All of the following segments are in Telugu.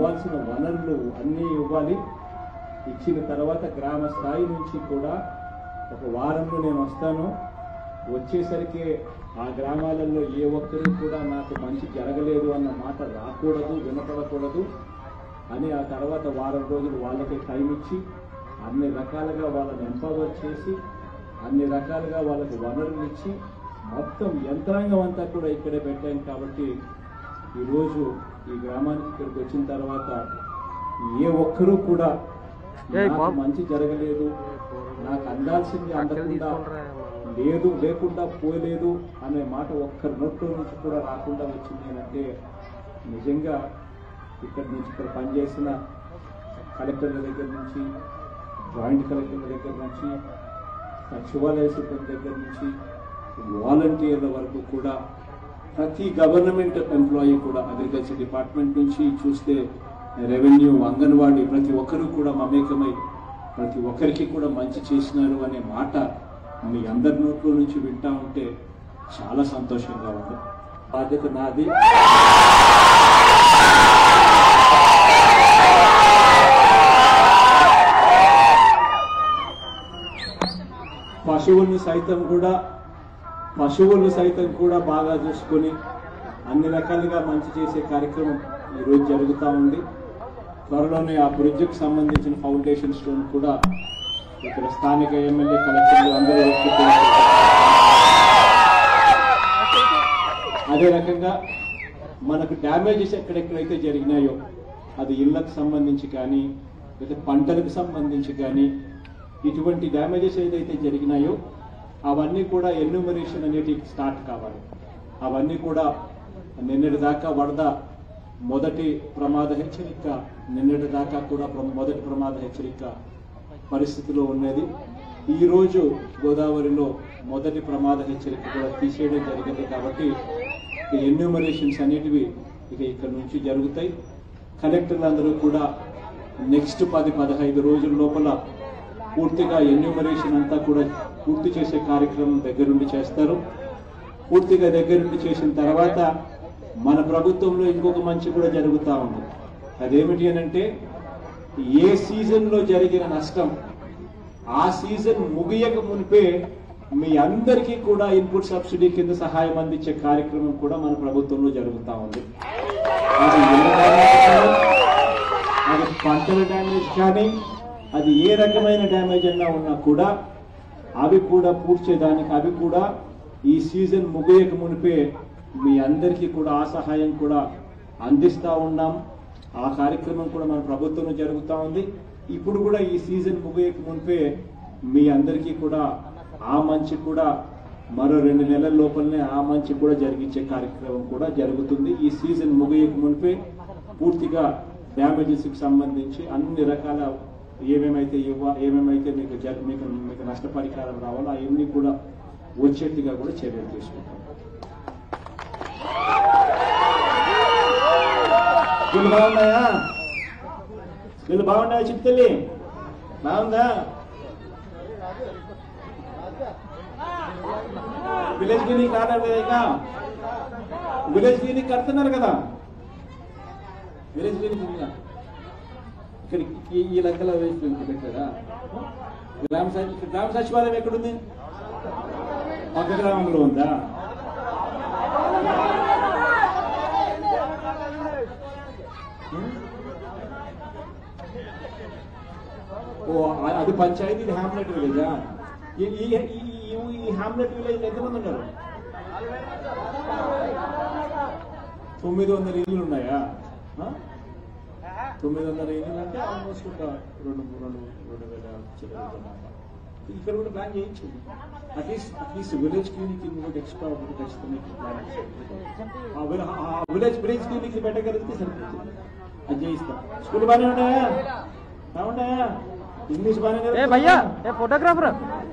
ఇవ్వాల్సిన వనరులు అన్నీ ఇవ్వాలి ఇచ్చిన తర్వాత గ్రామ స్థాయి నుంచి కూడా ఒక వారంలో నేను వస్తాను వచ్చేసరికి ఆ గ్రామాలలో ఏ ఒక్కరూ కూడా నాకు మంచి జరగలేదు అన్న మాట రాకూడదు వినపడకూడదు అని ఆ తర్వాత వారం రోజులు వాళ్ళకి టైం ఇచ్చి అన్ని రకాలుగా వాళ్ళని ఎంపవర్ చేసి అన్ని రకాలుగా వాళ్ళకి వనరులు ఇచ్చి మొత్తం యంత్రాంగం అంతా కూడా ఇక్కడే పెట్టాం కాబట్టి ఈరోజు ఈ గ్రామానికి ఇక్కడికి వచ్చిన తర్వాత ఏ ఒక్కరూ కూడా ఏయ్ నాకు బాబు. మంచి జరగలేదు నాకు అందాల్సింది అందకుండా లేదు లేకుండా పోలేదు అనే మాట ఒక్కరి నోట్లో నుంచి కూడా రాకుండా వచ్చింది అంటే నిజంగా ఇక్కడి నుంచి ఇక్కడ పనిచేసిన కలెక్టర్ల దగ్గర నుంచి జాయింట్ కలెక్టర్ల దగ్గర నుంచి సచివాలయ సిబ్బంది దగ్గర నుంచి వాలంటీర్ల వరకు కూడా ప్రతి గవర్నమెంట్ ఎంప్లాయీ కూడా అగ్రికల్చర్ డిపార్ట్మెంట్ నుంచి చూస్తే రెవెన్యూ అంగన్వాడీ ప్రతి ఒక్కరూ కూడా మమేకమై ప్రతి ఒక్కరికి కూడా మంచి చేసినారు అనే మాట మీ అందరి నోట్లో నుంచి వింటా ఉంటే చాలా సంతోషంగా ఉంది బాధ్యత నాది పశువుల్ని సైతం కూడా పశువులు సైతం కూడా బాగా చూసుకొని అన్ని రకాలుగా మంచి చేసే కార్యక్రమం ఈరోజు జరుగుతూ ఉంది త్వరలోనే ఆ బ్రిడ్జ్కి సంబంధించిన ఫౌండేషన్ స్టోన్ కూడా ఇక్కడ స్థానిక ఎమ్మెల్యే కలెక్టర్లు అందరూ ఒప్పుకొని అదే రకంగా మనకు డ్యామేజెస్ ఎక్కడెక్కడైతే జరిగినాయో అది ఇళ్లకు సంబంధించి కానీ లేదా పంటలకు సంబంధించి కానీ ఇటువంటి డ్యామేజెస్ ఏదైతే జరిగినాయో అవన్నీ కూడా ఎన్యూమరేషన్ అనేది స్టార్ట్ కావాలి అవన్నీ కూడా నిన్నటి దాకా వరద మొదటి ప్రమాద హెచ్చరిక నిన్నటి దాకా కూడా ప్ర- మొదటి ప్రమాద హెచ్చరిక పరిస్థితిలో ఉన్నది ఈ రోజు గోదావరిలో మొదటి ప్రమాద హెచ్చరిక కూడా తీసేయడం జరిగింది కాబట్టి ఇక ఎన్యూమరేషన్స్ అనేటివి ఇక ఇక్కడ నుంచి జరుగుతాయి కలెక్టర్లు అందరూ కూడా నెక్స్ట్ పది పదహైదు రోజుల లోపల పూర్తిగా ఎన్యూమరేషన్ అంతా కూడా పూర్తి చేసే కార్యక్రమం దగ్గరుండి చేస్తారు పూర్తిగా దగ్గరుండి చేసిన తర్వాత మన ప్రభుత్వంలో ఇంకొక మంచి కూడా జరుగుతూ ఉంది అదేమిటి అనంటే ఏ సీజన్లో జరిగిన నష్టం ఆ సీజన్ ముగియక మునిపే మీ అందరికీ కూడా ఇన్పుట్ సబ్సిడీ కింద సహాయం అందించే కార్యక్రమం కూడా మన ప్రభుత్వంలో జరుగుతూ ఉంది అది ఇళ్ళ డ్యామేజ్ కానీ, అది పంటల డ్యామేజ్ కానీ అది ఏ రకమైన డ్యామేజ్ అయినా ఉన్నా కూడా అవి కూడా పూడ్చేదానికి అవి కూడా ఈ సీజన్ ముగియక మునిపే మీ అందరికీ కూడా ఆ సహాయం కూడా అందిస్తా ఉన్నాం ఆ కార్యక్రమం కూడా మన ప్రభుత్వంలో జరుగుతూ ఉంది ఇప్పుడు కూడా ఈ సీజన్ ముగియక మునిపే మీ అందరికీ కూడా ఆ మంచి కూడా మరో రెండు నెలల లోపలనే ఆ మంచి కూడా జరిగించే కార్యక్రమం కూడా జరుగుతుంది ఈ సీజన్ ముగియక మునిపే పూర్తిగా డ్యామేజెస్ కి సంబంధించి అన్ని రకాల ఏమేమైతే ఇవ్వ ఏమేమైతే మీకు జ- మీకు మీకు నష్టపరిహారం రావాలో అవన్నీ కూడా వచ్చేట్టుగా కూడా చర్యలు తీసుకుంటాం స్కూల్ బాగున్నాయా స్కూల్ బాగున్నాయా చెప్తల్లి బాగుందా విలేజ్ క్లినిక్ రావట్లేదు ఇంకా విలేజ్ క్లినిక్ కడుతున్నారు కదా విలేజ్ క్లినిక్ ఉందా? ఇక్కడ ఈ- ఈ లెక్కల విలేజ్ క్లినిక్ పెట్టారా గ్రామ సచి- గ్రామ సచివాలయం ఎక్కడుంది పక్క గ్రామంలో ఉందా ఓ అ- అది పంచాయతీ ఇది హ్యామ్లెట్ విలేజా ఈ ఈ ఈ- ఈ- ఈ హ్యామ్లెట్ విలేజ్ ఎంతమంది ఉన్నారు తొమ్మిది వందల ఇల్లు ఉన్నాయా ఆ? తొమ్మిది వందల ఇల్లు అంటే ఆల్మోస్ట్ ఒక రెండు రెండు రెండు వేల చిల్లర జనాభా. ఇక్కడ కూడా ప్లాన్ చేయొచ్చు అట్లీస్ట్ అట్లీస్ట్ విలేజ్ క్లినిక్ ఇంకోటి ఎక్స్ట్రా ఒకటి ఖచ్చితంగా ప్లాన్ చేయాలి. ఆ విల- ఆ విలేజ్ విలేజ్ క్లినిక్ పెట్టగలిగితే సరిపోతుంది అది చేయిస్తాం స్కూల్ బాగానే ఉన్నాయా బాగున్నాయా ఇంగ్లీష్ బాగానే ఏ భయ్యా ఏ ఫోటోగ్రాఫర్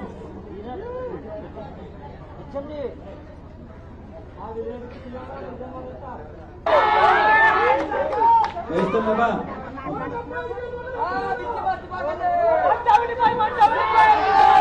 వేస్తాం బాబా మంచమిడి మంచమిడి